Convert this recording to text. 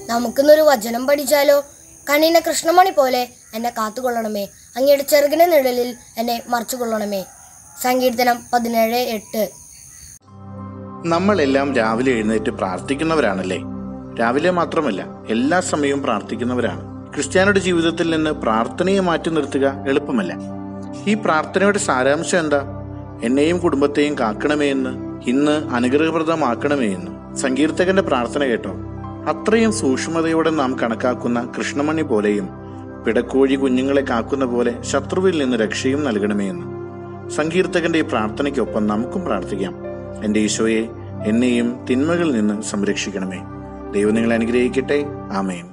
നമുക്കിന്നൊരു വചനം പഠിച്ചാലോ കണ്ണിന കൃഷ്ണമണി പോലെ എന്നെ കാത്തുകൊള്ളണമേ അങ്ങയുടെ ചെറുകിന നിഴലിൽ എന്നെ മറച്ചുകൊള്ളണമേ സങ്കീർത്തനം പതിനേഴ് എട്ട് നമ്മളെല്ലാം രാവിലെ എഴുന്നേറ്റ് പ്രാർത്ഥിക്കുന്നവരാണല്ലേ രാവിലെ മാത്രമല്ല എല്ലാ സമയവും പ്രാർത്ഥിക്കുന്നവരാണ് ക്രിസ്ത്യാനിയുടെ ജീവിതത്തിൽ നിന്ന് പ്രാർത്ഥനയെ മാറ്റി നിർത്തുക എളുപ്പമല്ല ഈ പ്രാർത്ഥനയുടെ സാരാംശം എന്താ എന്നെയും കുടുംബത്തെയും കാക്കണമേ എന്ന് ഇന്ന് അനുഗ്രഹപ്രദമാക്കണമേ എന്ന് സങ്കീർത്തകന്റെ പ്രാർത്ഥന കേട്ടോ അത്രയും സൂക്ഷ്മതയോടെ നാം കണക്കാക്കുന്ന കൃഷ്ണമണി പോലെയും പിടക്കോഴി കുഞ്ഞുങ്ങളെ കാക്കുന്ന പോലെ ശത്രുവിൽ നിന്ന് രക്ഷയും നൽകണമേ എന്ന് സങ്കീർത്തകന്റെ ഈ പ്രാർത്ഥനയ്ക്കൊപ്പം നമുക്കും പ്രാർത്ഥിക്കാം എന്റെ ഈശോയെ എന്നെയും തിന്മകളിൽ നിന്ന് സംരക്ഷിക്കണമേ ദൈവം നിങ്ങളെ അനുഗ്രഹിക്കട്ടെ ആമേൻ